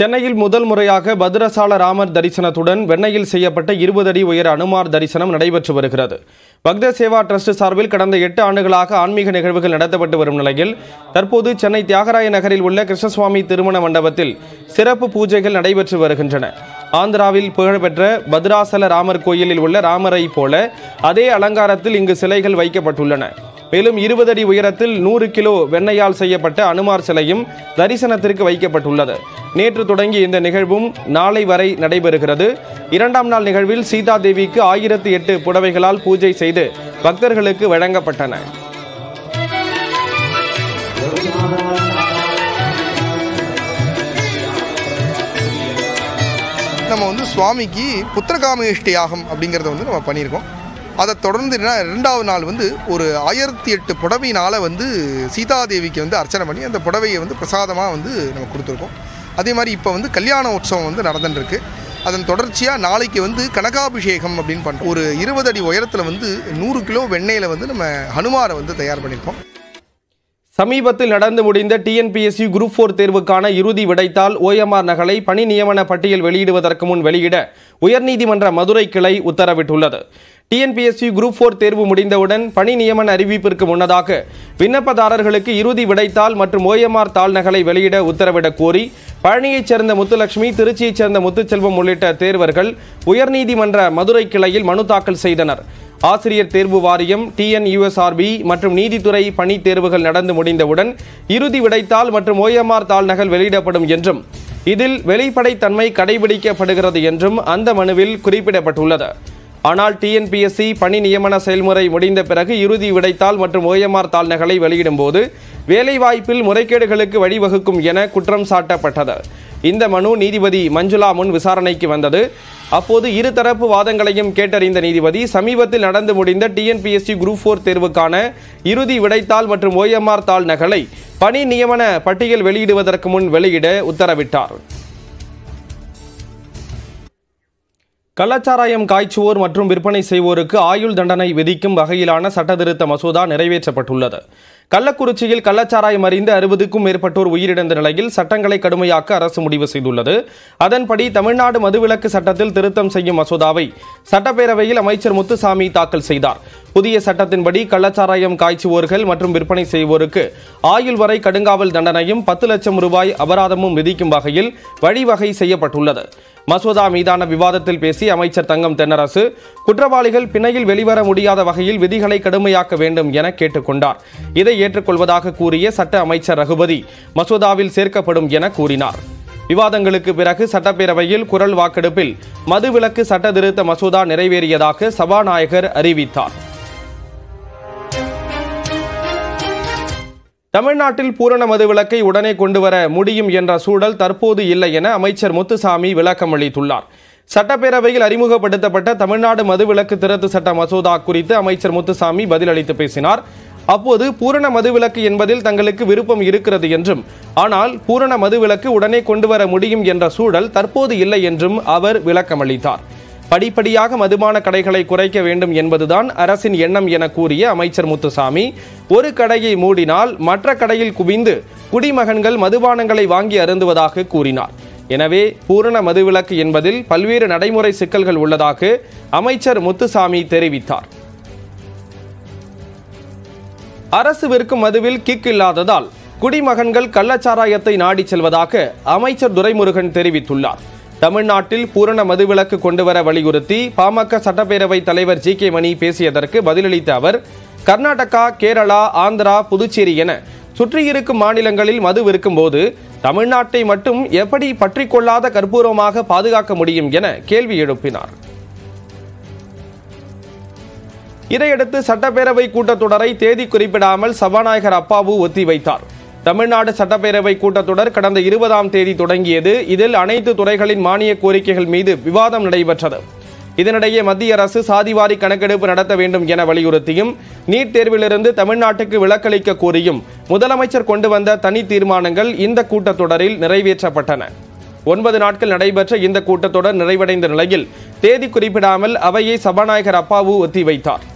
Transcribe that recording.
சென்னையில் முதல் முறையாக பத்ரசால ராமர் தரிசனத்துடன் வெண்ணையில் செய்யப்பட்ட இருபது அடி உயர அனுமார் தரிசனம் நடைபெற்று வருகிறது பக்த சேவா ட்ரஸ்ட் சார்பில் கடந்த எட்டு ஆண்டுகளாக ஆன்மீக நிகழ்வுகள் நடத்தப்பட்டு வரும் நிலையில் தற்போது சென்னை தியாகராய நகரில் உள்ள கிருஷ்ணசுவாமி திருமண மண்டபத்தில் சிறப்பு பூஜைகள் நடைபெற்று வருகின்றன ஆந்திராவில் புகழ்பெற்ற பத்ராசல ராமர் கோயிலில் உள்ள ராமரை போல அதே அலங்காரத்தில் இங்கு சிலைகள் வைக்கப்பட்டுள்ளன மேலும் இருபது அடி உயரத்தில் நூறு கிலோ வெண்ணையால் செய்யப்பட்ட அனுமார் சிலையும் தரிசனத்திற்கு வைக்கப்பட்டுள்ளது நேற்று தொடங்கிய இந்த நிகழ்வும் நாளை வரை நடைபெறுகிறது இரண்டாம் நாள் நிகழ்வில் சீதா தேவிக்கு ஆயிரத்தி எட்டு புடவைகளால் பூஜை செய்து பக்தர்களுக்கு வழங்கப்பட்டன நம்ம வந்து சுவாமிக்கு புத்திரகாமேஷ்டி யாகம் அப்படிங்கிறத வந்து நம்ம பண்ணியிருக்கோம் அதை தொடர்ந்து என்ன ரெண்டாவது நாள் வந்து ஒரு ஆயிரத்தி எட்டு புடவையினால் வந்து சீதாதேவிக்கு வந்து அர்ச்சனை பண்ணி அந்த புடவையை வந்து பிரசாதமாக வந்து நம்ம கொடுத்துருக்கோம் அதே மாதிரி இப்போ வந்து கல்யாண உற்சவம் வந்து நடந்துட்டுருக்கு அதன் தொடர்ச்சியாக நாளைக்கு வந்து கனகாபிஷேகம் அப்படின்னு பண்ணுறோம் ஒரு இருபது அடி உயரத்தில் வந்து நூறு கிலோ வெண்ணெயில் வந்து நம்ம ஹனுமாரை வந்து தயார் பண்ணியிருக்கோம் சமீபத்தில் நடந்து முடிந்த டிஎன்பிஎஸ்சி குரூப் ஃபோர் தேர்வுக்கான இறுதி விடைத்தாள் ஓஎம்ஆர் நகலை பணி நியமன பட்டியல் வெளியிடுவதற்கு முன் வெளியிட உயர்நீதிமன்ற மதுரை கிளை உத்தரவிட்டுள்ளது டிஎன்பிஎஸ்சி குரூப் ஃபோர் தேர்வு முடிந்தவுடன் பணி நியமன அறிவிப்பிற்கு முன்னதாக விண்ணப்பதாரர்களுக்கு இறுதி விடைத்தாள் மற்றும் ஓஎம்ஆர் தாள் நகலை வெளியிட உத்தரவிடக் கோரி பழனியைச் சேர்ந்த முத்துலட்சுமி திருச்சியைச் சேர்ந்த முத்துச்செல்வம் உள்ளிட்ட தேர்வர்கள் உயர்நீதிமன்ற மதுரை கிளையில் மனு தாக்கல் செய்தனர் ஆசிரியர் தேர்வு வாரியம் டிஎன்யூஎஸ்ஆர்பி மற்றும் நீதித்துறை பணி தேர்வுகள் நடந்து முடிந்தவுடன் இறுதி விடைத்தாள் மற்றும் ஓஎம்ஆர் தாள் நகல் வெளியிடப்படும் என்றும் இதில் வெளிப்படைத்தன்மை கடைபிடிக்கப்படுகிறது என்றும் அந்த மனுவில் குறிப்பிடப்பட்டுள்ளது ஆனால் டிஎன்பிஎஸ்சி பணி நியமன செயல்முறை முடிந்த பிறகு இறுதி விடைத்தாள் மற்றும் ஓஎம்ஆர் தாள் நகலை வெளியிடும் போது வேலைவாய்ப்பில் முறைகேடுகளுக்கு வழிவகுக்கும் என குற்றம் சாட்டப்பட்டது இந்த மனு நீதிபதி மஞ்சுளா முன் விசாரணைக்கு வந்தது அப்போது இருதரப்பு வாதங்களையும் கேட்டறிந்த நீதிபதி சமீபத்தில் நடந்து முடிந்த டிஎன்பிஎஸ்சி குரூப் ஃபோர் தேர்வுக்கான இறுதி விடைத்தாள் மற்றும் ஓஎம்ஆர் தாள் நகலை பணி நியமன பட்டியல் வெளியிடுவதற்கு முன் வெளியிட உத்தரவிட்டார் கள்ளச்சாராயம் காய்ச்சுவோர் மற்றும் விற்பனை செய்வோருக்கு ஆயுள் தண்டனை விதிக்கும் வகையிலான சட்டத்திருத்த மசோதா நிறைவேற்றப்பட்டுள்ளது கள்ளக்குறிச்சியில் கள்ளச்சாராயம் அறிந்து அறுபதுக்கும் மேற்பட்டோர் உயிரிழந்த நிலையில் சட்டங்களை கடுமையாக்க அரசு முடிவு செய்துள்ளது அதன்படி தமிழ்நாடு மதுவிலக்கு சட்டத்தில் திருத்தம் செய்யும் மசோதாவை சட்டப்பேரவையில் அமைச்சர் முத்துசாமி தாக்கல் செய்தார் புதிய சட்டத்தின்படி கள்ளச்சாராயம் காய்ச்சுவோர்கள் மற்றும் விற்பனை செய்வோருக்கு ஆயுள் வரை கடுங்காவல் தண்டனையும் பத்து லட்சம் ரூபாய் அபராதமும் விதிக்கும் வகையில் வழிவகை செய்யப்பட்டுள்ளது மசோதா மீதான விவாதத்தில் பேசிய அமைச்சர் தங்கம் தென்னரசு குற்றவாளிகள் பிணையில் வெளிவர முடியாத வகையில் விதிகளை கடுமையாக்க வேண்டும் என கேட்டுக்கொண்டார் இதை ஏற்றுக்கொள்வதாக கூறிய சட்ட அமைச்சர் ரகுபதி மசோதாவில் சேர்க்கப்படும் என கூறினார் விவாதங்களுக்கு பிறகு சட்டப்பேரவையில் குரல் வாக்கெடுப்பில் மதுவிலக்கு சட்ட திருத்த மசோதா நிறைவேறியதாக சபாநாயகர் அறிவித்தார் தமிழ்நாட்டில் பூரண மதுவிலக்கை உடனே கொண்டுவர முடியும் என்ற சூழல் தற்போது இல்லை என அமைச்சர் முத்துசாமி விளக்கம் அளித்துள்ளார் சட்டப்பேரவையில் அறிமுகப்படுத்தப்பட்ட தமிழ்நாடு மதுவிலக்கு திருத்த சட்ட மசோதா குறித்து அமைச்சர் முத்துசாமி பதிலளித்து பேசினார் அப்போது பூரண மதுவிலக்கு என்பதில் தங்களுக்கு விருப்பம் இருக்கிறது என்றும் ஆனால் பூரண மதுவிலக்கு உடனே கொண்டுவர முடியும் என்ற சூழல் தற்போது இல்லை என்றும் அவர் விளக்கமளித்தார் படிப்படியாக மதுபான கடைகளை குறைக்க வேண்டும் என்பதுதான் அரசின் எண்ணம் என கூறிய அமைச்சர் முத்துசாமி ஒரு கடையை மூடினால் மற்ற கடையில் குவிந்து குடிமகன்கள் மதுபானங்களை வாங்கி அருந்துவதாக கூறினார் எனவே பூரண மதுவிலக்கு என்பதில் பல்வேறு நடைமுறை சிக்கல்கள் உள்ளதாக அமைச்சர் முத்துசாமி தெரிவித்தார் அரசு விற்கும் மதுவில் கிக் இல்லாததால் குடிமகன்கள் கள்ளச்சாராயத்தை நாடி செல்வதாக அமைச்சர் துரைமுருகன் தெரிவித்துள்ளார் தமிழ்நாட்டில் பூரண மதுவிலக்கு கொண்டுவர வலியுறுத்தி பாமக சட்டப்பேரவை தலைவர் ஜி கே மணி பேசியதற்கு பதிலளித்த அவர் கர்நாடகா கேரளா ஆந்திரா புதுச்சேரி என சுற்றியிருக்கும் மாநிலங்களில் மது விற்கும்போது தமிழ்நாட்டை மட்டும் எப்படி பற்றிக்கொள்ளாத கற்பூரமாக பாதுகாக்க முடியும் என கேள்வி எழுப்பினார் இதையடுத்து சட்டப்பேரவை கூட்டத்தொடரை தேதி குறிப்பிடாமல் சபாநாயகர் அப்பாவு ஒத்திவைத்தார் தமிழ்நாடு சட்டப்பேரவை கூட்டத்தொடர் கடந்த இருபதாம் தேதி தொடங்கியது இதில் அனைத்து துறைகளின் மானிய கோரிக்கைகள் மீது விவாதம் நடைபெற்றது இதனிடையே மத்திய அரசு சாதிவாரி கணக்கெடுப்பு நடத்த வேண்டும் என வலியுறுத்தியும் நீட் தேர்விலிருந்து தமிழ்நாட்டுக்கு விலக்களிக்க கோரியும் முதலமைச்சர் கொண்டு வந்த தனி தீர்மானங்கள் இந்த கூட்டத்தொடரில் நிறைவேற்றப்பட்டன ஒன்பது நாட்கள் நடைபெற்ற இந்த கூட்டத்தொடர் நிறைவடைந்த நிலையில் தேதி குறிப்பிடாமல் அவையை சபாநாயகர் அப்பாவு ஒத்திவைத்தார்